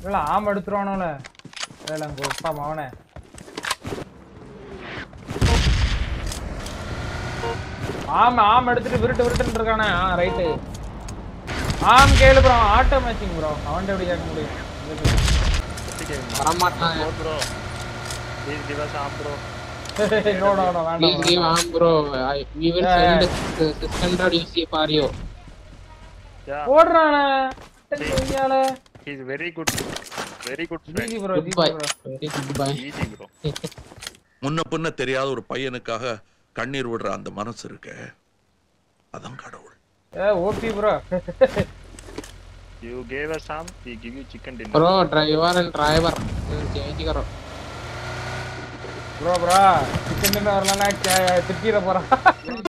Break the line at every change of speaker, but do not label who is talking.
இல்ல ஆம் எடுத்துருவானோல வேலை கொடுப்பா மவனே ஆம் ஆம் எடுத்துட்டு விருட்டு விருட்டுன்னு இருக்கானே ஆ ரைட்டு ஆம் கேளு ப்ரோ ஆட்டோ மேட்சிங் ப்ரோ அவன்கிட்ட எப்படி கேட்க முடியும்
வரமாட்டான்
ப்ரோ ப்ளீஸ் கிவ் அஸ் ஆம் bro
no no no
Please give
வேண்டாம்
arm bro. I, we will
Yeah.
send uh, 600 UC for you.
Yeah
ஓடுறானே கையால
he is very good very good
GG bro GG
Goodbye.
Bro
Very goodbye.
Easy bro
முன்ன பின்ன தெரியாத ஒரு பையனுக்காக கண்ணீர் விடுற அந்த மனசு இருக்க அதான் கடவுள்
ஏ OP bro
you gave us ஆம் we give you chicken dinner
Bro, driver and driver. Change करो.
ப்ரோ ப்ரோ சிக்கன் வரலன்னா திருச்சியில போறான்